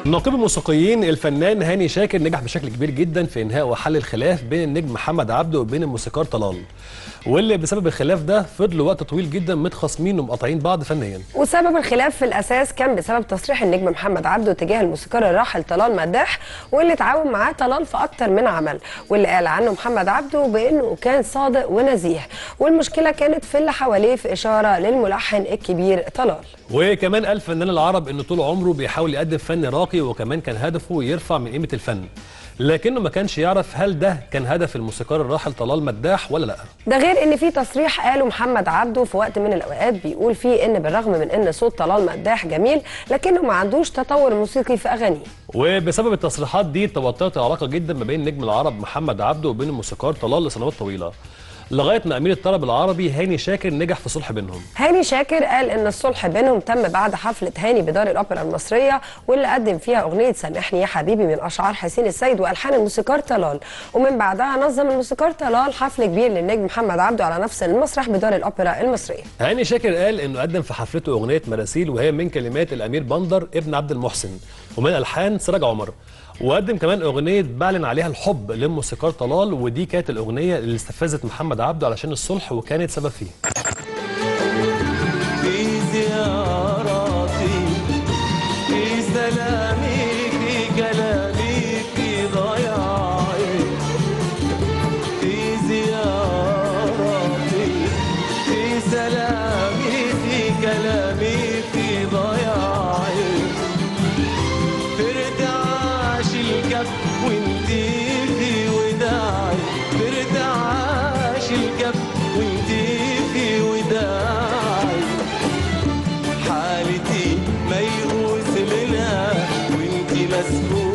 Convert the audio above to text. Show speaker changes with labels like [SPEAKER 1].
[SPEAKER 1] ناقب الموسيقيين الفنان هاني شاكر نجح بشكل كبير جدا في انهاء وحل الخلاف بين النجم محمد عبده وبين الموسيقار طلال واللي بسبب الخلاف ده فضلوا وقت طويل جدا متخاصمين ومقاطعين بعض فنيا
[SPEAKER 2] وسبب الخلاف في الاساس كان بسبب تصريح النجم محمد عبده تجاه الموسيقار الراحل طلال مداح واللي تعاون معاه طلال في اكتر من عمل واللي قال عنه محمد عبده بانه كان صادق ونزيه والمشكله كانت في اللي حواليه في اشاره للملحن الكبير طلال
[SPEAKER 1] وكمان قال فنان العرب انه طول عمره بيحاول يقدم فن راقي وكمان كان هدفه يرفع من قيمه الفن لكنه ما كانش يعرف هل ده كان هدف الموسيقار الراحل طلال مداح ولا لا
[SPEAKER 2] ده غير ان في تصريح قاله محمد عبده في وقت من الاوقات بيقول فيه ان بالرغم من ان صوت طلال مداح جميل لكنه ما عندوش تطور موسيقي في اغانيه
[SPEAKER 1] وبسبب التصريحات دي توترت العلاقه جدا ما بين نجم العرب محمد عبده وبين الموسيقار طلال لسنوات طويله لغايه ما امير الطرب العربي هاني شاكر نجح في صلح بينهم
[SPEAKER 2] هاني شاكر قال ان الصلح بينهم تم بعد حفله هاني بدار الاوبرا المصريه واللي قدم فيها اغنيه سامحني يا حبيبي من اشعار حسين السيد والحان الموسيقار طلال ومن بعدها نظم الموسيقار طلال حفل كبير للنجم محمد عبده على نفس المسرح بدار الاوبرا المصريه
[SPEAKER 1] هاني شاكر قال انه قدم في حفلته اغنيه مراسيل وهي من كلمات الامير بندر ابن عبد المحسن ومن الحان سراج عمر وقدم كمان اغنيه بعلن عليها الحب للموسيقار طلال ودي كانت الاغنيه اللي استفزت محمد عبده علشان الصلح وكانت سبب فيه
[SPEAKER 3] في زياراتي في سلامي في كلامي في ضياعي في زياراتي في سلامي في كلامي في ضياعي في ارتعاش الكف وانتي في وداعي في ارتعاش الكف وانتي في وداعي حالتي ميؤوس منها وانتي مسؤول